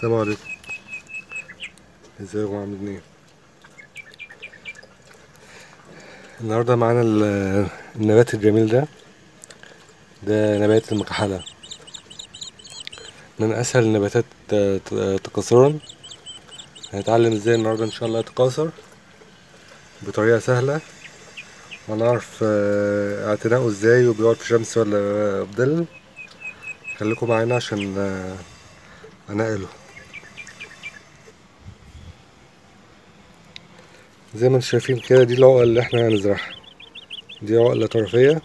السلام عليكم ازيكم عاملين ايه النهارده معانا ال- النبات الجميل ده ده نبات المكحلة من اسهل النباتات ت- ت- تكاثرا هنتعلم ازاي النهارده ان شاء الله يتكاثر بطريقة سهلة هنعرف آه، اعتناؤه ازاي وبيقعد في شمس ولا في ظل خليكم معانا عشان آه، انقله زي ما انتم شايفين كده دي العقل اللي احنا هنزرعها دي عقلة طرفية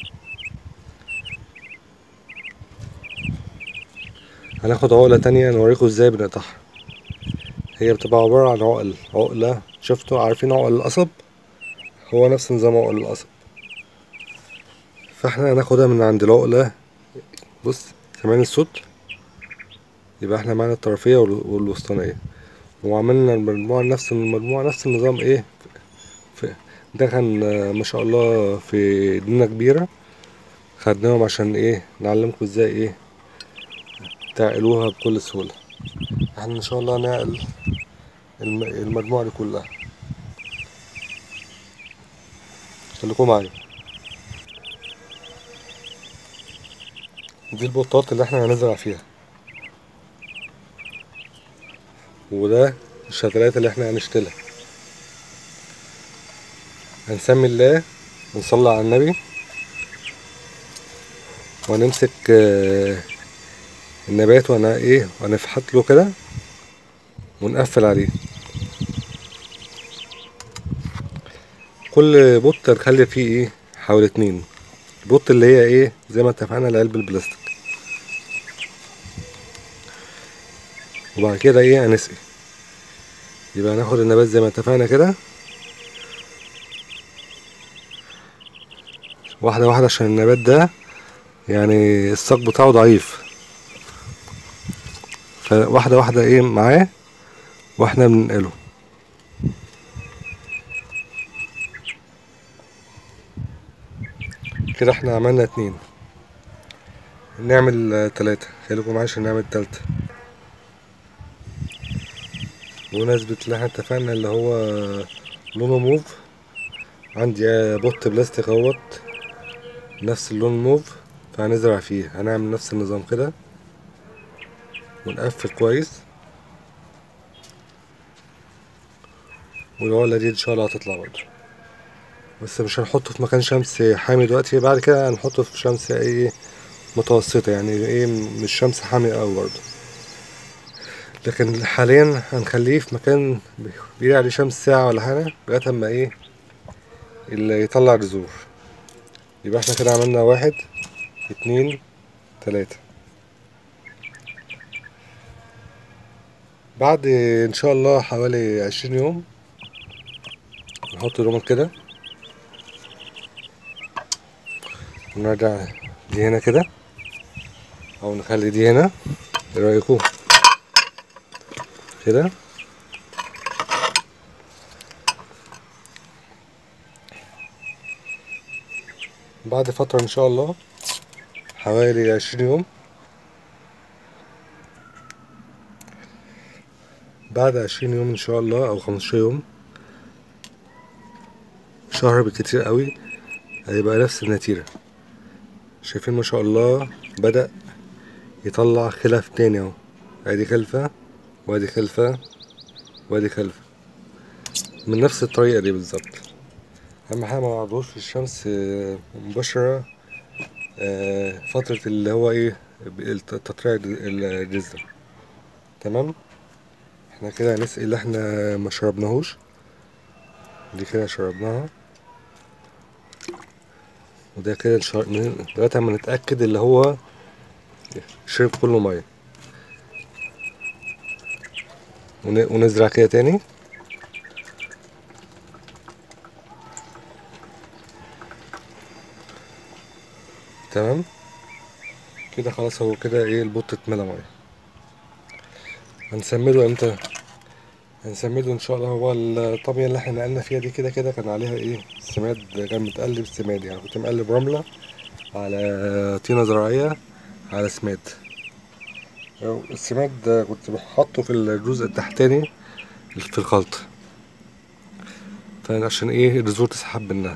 هناخد عقلة تانية نوريكم ازاي بنقطعها هي بتبقى عبارة عن عقل عقلة شفتوا عارفين عقل القصب هو نفس نظام عقل القصب فاحنا هناخدها من عند العقلة بص سامعين الصوت يبقى احنا معانا الطرفية وال- والوسطانية وعملنا المجموعة نفس المجموعة نفس النظام ايه في ده كان آه، ما شاء الله في دنيا كبيرة خدناهم عشان ايه نعلمكم ازاي ايه تعقلوها بكل سهولة احنا ان شاء الله نعقل الم- المجموعة دي كلها خليكم معايا دي البطاط اللي احنا هنزرع فيها وده الشتلات اللي احنا هنشتلها هنسمي الله ونصلي على النبي ونمسك آه، النبات وانا ايه ونفحت له كده ونقفل عليه كل بوت هنخلي فيه ايه حوالي اتنين البوت اللي هي ايه زي ما اتفقنا العلب البلاستيك وبعد كده ايه هنسقي يبقى هناخد النبات زي ما اتفقنا كده واحدة واحدة عشان النبات ده يعني الساق بتاعه ضعيف فواحدة واحدة ايه معاه واحنا بننقله كده احنا عملنا اتنين نعمل آه، تلاتة خليكم معايا عشان نعمل تالتة بمناسبة اللي احنا اتفقنا اللي هو لونه موف عندي آه، بوت بلاستيك اهوت نفس اللون موف فهنزرع فيه هنعمل نفس النظام كده ونقفل كويس والعقلة دي ان شاء الله هتطلع برضه بس مش هنحطه في مكان شمس حامي دلوقتي بعد كده هنحطه في شمس ايه متوسطة يعني ايه مش شمس حامي اوي برضه لكن حاليا هنخليه في مكان بيجي عليه شمس ساعة ولا حاجة لغاية اما ايه اللي يطلع جذور يبقى احنا كده عملنا واحد اتنين تلاتة بعد ان شاء الله حوالي عشرين يوم نحط الرمل كده ونرجع دي هنا كده او نخلي دي هنا ايه رايكم كده بعد فترة ان شاء الله حوالي عشرين يوم بعد عشرين يوم ان شاء الله او خمستاشر يوم شهر بالكتير قوي هيبقى نفس النتيجة شايفين ما شاء الله بدأ يطلع خلف تاني اهو ادي خلفة وادي خلفة وادي خلفة من نفس الطريقة دي بالظبط اهم حاجة ما نقعدوش في الشمس آه، مباشرة آه، فترة اللي هو ايه الت- تطليع الج- الجذر تمام احنا كده هنسقي اللي احنا ما شربناهوش دي كده شربناها وده كده نشر- ن- لغاية اما نتأكد اللي هو شرب كله مية ون- ونزرع كده تاني تمام كده خلاص هو كده ايه البوت اتملى مية هنسمده امتى هنسمده ان شاء الله هو الطمية اللي احنا نقلنا فيها دي كده كده كان عليها ايه سماد كان متقلب سماد يعني كنت مقلب رملة على طينة زراعية على سماد السماد ده كنت بحطه في الجزء التحتاني في الخلط فعشان ايه الريزور تسحب منها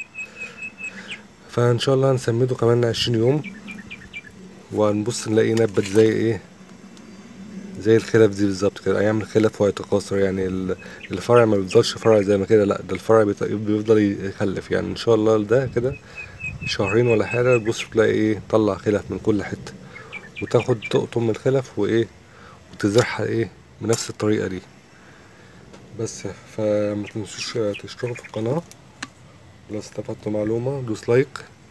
فان شاء الله هنسمده كمان عشرين يوم وهنبص نلاقي نبت زي ايه زي الخلف دي بالظبط كده ايام الخلف ويتكاثر يعني ال- الفرع ما بيفضلش فرع زي ما كده لا ده الفرع بيت- بيفضل يخلف يعني ان شاء الله ده كده شهرين ولا حاجه تبص تلاقي ايه طلع خلف من كل حته وتاخد تقطم الخلف وايه وتزرعها ايه بنفس الطريقه دي بس فما تنسوش تشتركوا في القناه لو استفدتوا معلومه دوس لايك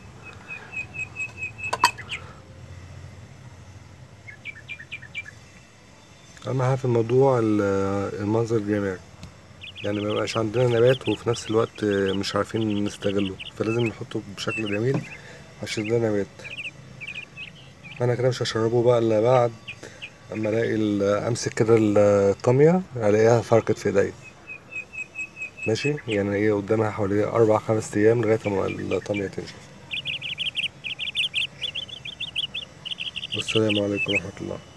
اهم حاجه في الموضوع ال- المنظر الجمالي يعني ما يبقاش عندنا نبات وفي نفس الوقت مش عارفين نستغله فلازم نحطه بشكل جميل عشان ده نبات انا كده مش هشربه بقى الا بعد اما الاقي ال- امسك كده الطامية الاقيها فركت في ايديا ماشي يعني ايه قدامها حوالي اربع خمس ايام لغاية ما الطامية تنشف والسلام عليكم ورحمة الله